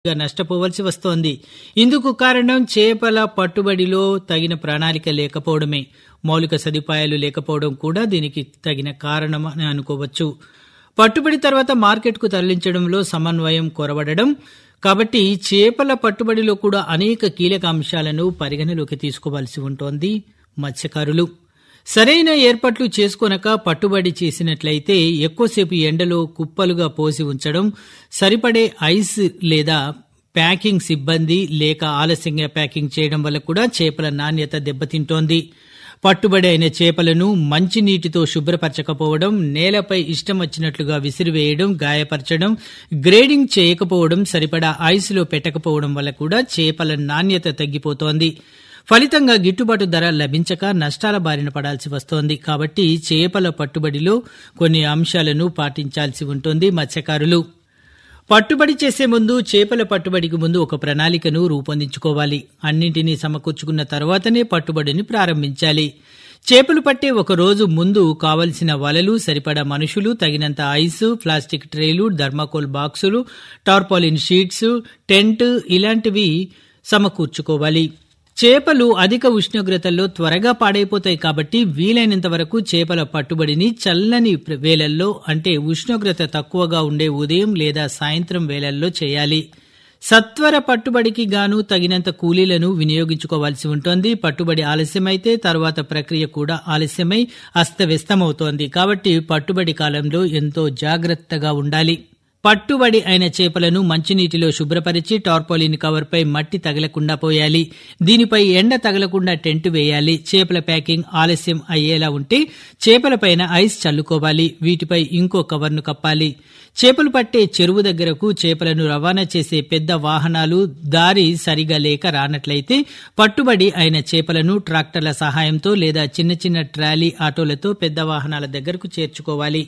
గా నష్టపోవలసి వస్తోంది ఇందుకు కారణం చేపల పట్టుబడిలో తగిన ప్రణాళిక లేకపోవడమే మౌలిక సదుపాయాలు లేకపోవడం కూడా దీనికి తగిన కారణం అని అనుకోవచ్చు పట్టుబడి తర్వాత మార్కెట్కు తరలించడంలో సమన్వయం కొరవడడం కాబట్టి చేపల పట్టుబడిలో కూడా అనేక కీలక అంశాలను పరిగణలోకి తీసుకోవాల్సి ఉంటోంది మత్స్యకారులు సరైన ఏర్పాట్లు చేసుకొనక పట్టుబడి చేసినట్లయితే ఎక్కువసేపు ఎండలో కుప్పలుగా పోసి ఉంచడం సరిపడే ఐస్ లేదా ప్యాకింగ్ సిబ్బంది లేక ఆలస్యంగా ప్యాకింగ్ చేయడం వల్ల కూడా చేపల నాణ్యత దెబ్బతింటోంది పట్టుబడి అయిన చేపలను మంచినీటితో శుభ్రపరచకపోవడం నేలపై ఇష్టం వచ్చినట్లుగా విసిరివేయడం గాయపరచడం గ్రేడింగ్ చేయకపోవడం సరిపడా ఐస్లో పెట్టకపోవడం వల్ల కూడా చేపల నాణ్యత తగ్గిపోతోంది ఫలితంగా గిట్టుబాటు ధర లభించక నష్టాల బారిన పడాల్సి వస్తోంది కాబట్టి చేపల పట్టుబడిలో కొన్ని అంశాలను పాటించాల్సి ఉంటుంది మత్స్యకారులు పట్టుబడి చేసే ముందు చేపల పట్టుబడికి ముందు ఒక ప్రణాళికను రూపొందించుకోవాలి అన్నింటినీ సమకూర్చుకున్న తర్వాతనే పట్టుబడిని ప్రారంభించాలి చేపలు పట్టే ఒక రోజు ముందు కావలసిన వలలు సరిపడా మనుషులు తగినంత ఐస్ ప్లాస్టిక్ ట్రేలు థర్మాకోల్ బాక్సులు టార్పాలిన్ షీట్స్ టెంట్ ఇలాంటివి సమకూర్చుకోవాలి చేపలు అధిక ఉష్ణోగ్రతల్లో త్వరగా పాడైపోతాయి కాబట్టి వీలైనంత వరకు చేపల పట్టుబడిని చల్లని వేళల్లో అంటే ఉష్ణోగ్రత తక్కువగా ఉండే ఉదయం లేదా సాయంత్రం వేళల్లో చేయాలి సత్వర పట్టుబడికి గాను తగినంత కూలీలను వినియోగించుకోవాల్సి ఉంటుంది పట్టుబడి ఆలస్యమైతే తర్వాత ప్రక్రియ కూడా ఆలస్యమై అస్తవ్యస్తమవుతోంది కాబట్టి పట్టుబడి కాలంలో ఎంతో జాగ్రత్తగా ఉండాలి పట్టుబడి అయిన చేపలను మంచినీటిలో శుభ్రపరిచి టార్పోలిన్ కవర్పై మట్టి తగలకుండా పోయాలి దీనిపై ఎండ తగలకుండా టెంట్ వేయాలి చేపల ప్యాకింగ్ ఆలస్యం అయ్యేలా ఉంటే చేపలపైన ఐస్ చల్లుకోవాలి వీటిపై ఇంకో కవర్ను కప్పాలి చేపలు పట్టే చెరువు దగ్గరకు చేపలను రవాణా చేసే పెద్ద వాహనాలు దారి సరిగా లేక రానట్లయితే పట్టుబడి అయిన చేపలను ట్రాక్టర్ల సహాయంతో లేదా చిన్న చిన్న ట్రాలీ ఆటోలతో పెద్ద వాహనాల దగ్గరకు చేర్చుకోవాలి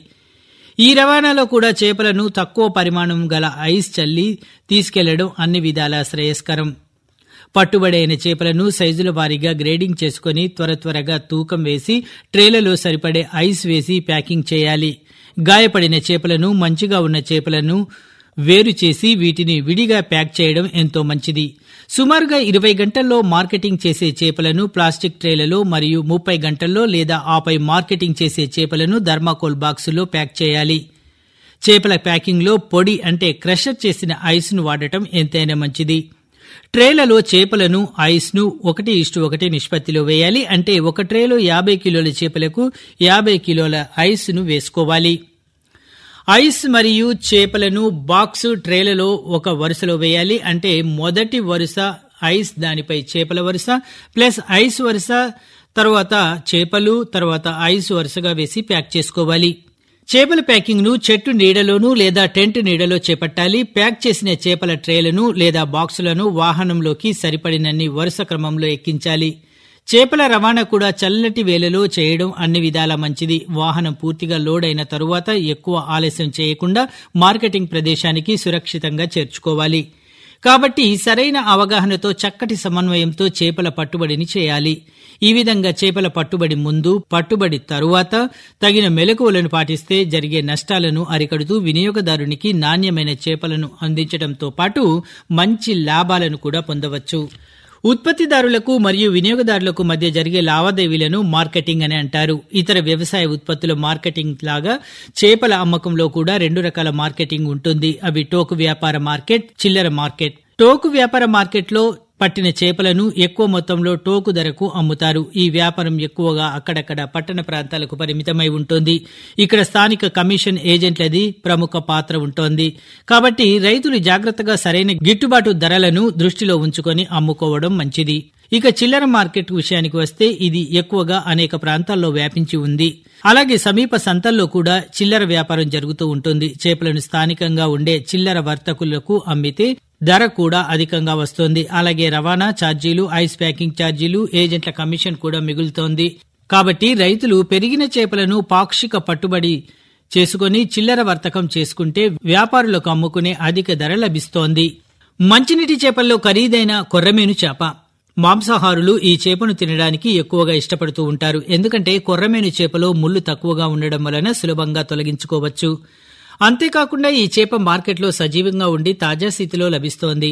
ఈ రవాణాలో కూడా చేపలను తక్కువ పరిమాణం గల ఐస్ చల్లి తీసుకెళ్లడం అన్ని విధాలా శ్రేయస్కరం పట్టుబడైన చేపలను సైజుల వారీగా గ్రేడింగ్ చేసుకుని త్వర త్వరగా తూకం వేసి ట్రేలలో సరిపడే ఐస్ వేసి ప్యాకింగ్ చేయాలి గాయపడిన చేపలను మంచిగా ఉన్న చేపలను వేరు చేసి వీటిని విడిగా ప్యాక్ చేయడం ఎంతో మంచిది సుమారుగా ఇరవై గంటల్లో మార్కెటింగ్ చేసే చేపలను ప్లాస్టిక్ ట్రేలలో మరియు ముప్పై గంటల్లో లేదా ఆపై మార్కెటింగ్ చేసే చేపలను థర్మాకోల్ బాక్సులో ప్యాక్ చేయాలి చేపల ప్యాకింగ్లో పొడి అంటే క్రషర్ చేసిన ఐస్ను వాడటం ఎంతైనా మంచిది ట్రేలలో చేపలను ఐస్ను ఒకటి ఇష్టు ఒకటి నిష్పత్తిలో వేయాలి అంటే ఒక ట్రేలో యాభై కిలోల చేపలకు యాభై కిలోల ఐస్ను వేసుకోవాలి ఐస్ మరియు చేపలను బాక్స్ ట్రేలలో ఒక వరుసలో వేయాలి అంటే మొదటి వరుస ఐస్ దానిపై చేపల వరుస ప్లస్ ఐస్ వరుస తర్వాత చేపలు తర్వాత ఐస్ వరుసగా వేసి ప్యాక్ చేసుకోవాలి చేపల ప్యాకింగ్ ను చెట్టు నీడలోనూ లేదా టెంట్ నీడలో చేపట్టాలి ప్యాక్ చేసిన చేపల ట్రేలను లేదా బాక్సులను వాహనంలోకి సరిపడినన్ని వరుస క్రమంలో ఎక్కించాలి చేపల రవాణా కూడా చల్లటి వేళలో చేయడం అన్ని విధాల మంచిది వాహనం పూర్తిగా లోడ్ అయిన తరువాత ఎక్కువ ఆలస్యం చేయకుండా మార్కెటింగ్ ప్రదేశానికి సురక్షితంగా చేర్చుకోవాలి కాబట్టి సరైన అవగాహనతో చక్కటి సమన్వయంతో చేపల పట్టుబడిని చేయాలి ఈ విధంగా చేపల పట్టుబడి ముందు పట్టుబడి తరువాత తగిన మెలకువలను పాటిస్తే జరిగే నష్టాలను అరికడుతూ వినియోగదారునికి నాణ్యమైన చేపలను అందించడంతో పాటు మంచి లాభాలను కూడా పొందవచ్చు ఉత్పత్తిదారులకు మరియు వినియోగదారులకు మధ్య జరిగే లావాదేవీలను మార్కెటింగ్ అని అంటారు ఇతర వ్యవసాయ ఉత్పత్తుల మార్కెటింగ్ లాగా చేపల అమ్మకంలో కూడా రెండు రకాల మార్కెటింగ్ ఉంటుంది అవి టోకు వ్యాపార మార్కెట్ చిల్లర మార్కెట్ టోకు వ్యాపార మార్కెట్లో పట్టిన చేపలను ఎక్కువ మొత్తంలో టోకు ధరకు అమ్ముతారు ఈ వ్యాపారం ఎక్కువగా అక్కడక్కడ పట్టణ ప్రాంతాలకు పరిమితమై ఉంటుంది ఇక్కడ స్థానిక కమిషన్ ఏజెంట్లది ప్రముఖ పాత్ర ఉంటోంది కాబట్టి రైతులు జాగ్రత్తగా సరైన గిట్టుబాటు ధరలను దృష్టిలో ఉంచుకొని అమ్ముకోవడం మంచిది ఇక చిల్లర మార్కెట్ విషయానికి వస్తే ఇది ఎక్కువగా అనేక ప్రాంతాల్లో వ్యాపించి ఉంది అలాగే సమీప సంతల్లో కూడా చిల్లర వ్యాపారం జరుగుతూ ఉంటుంది చేపలను స్థానికంగా ఉండే చిల్లర వర్తకులకు అమ్మితే ధర కూడా అధికంగా వస్తోంది అలాగే రవాణా ఛార్జీలు ఐస్ ప్యాకింగ్ ఛార్జీలు ఏజెంట్ల కమిషన్ కూడా మిగులుతోంది కాబట్టి రైతులు పెరిగిన చేపలను పాక్షిక పట్టుబడి చేసుకుని చిల్లర వర్తకం చేసుకుంటే వ్యాపారులకు అమ్ముకునే అధిక ధర లభిస్తోంది మంచినీటి చేపల్లో ఖరీదైన కొర్రమేను చేప మాంసాహారులు ఈ చేపను తినడానికి ఎక్కువగా ఇష్టపడుతూ ఉంటారు ఎందుకంటే కొర్రమేను చేపలో ముళ్ళు తక్కువగా ఉండడం వలన సులభంగా తొలగించుకోవచ్చు అంతేకాకుండా ఈ చేప మార్కెట్లో సజీవంగా ఉండి తాజా స్థితిలో లభిస్తోంది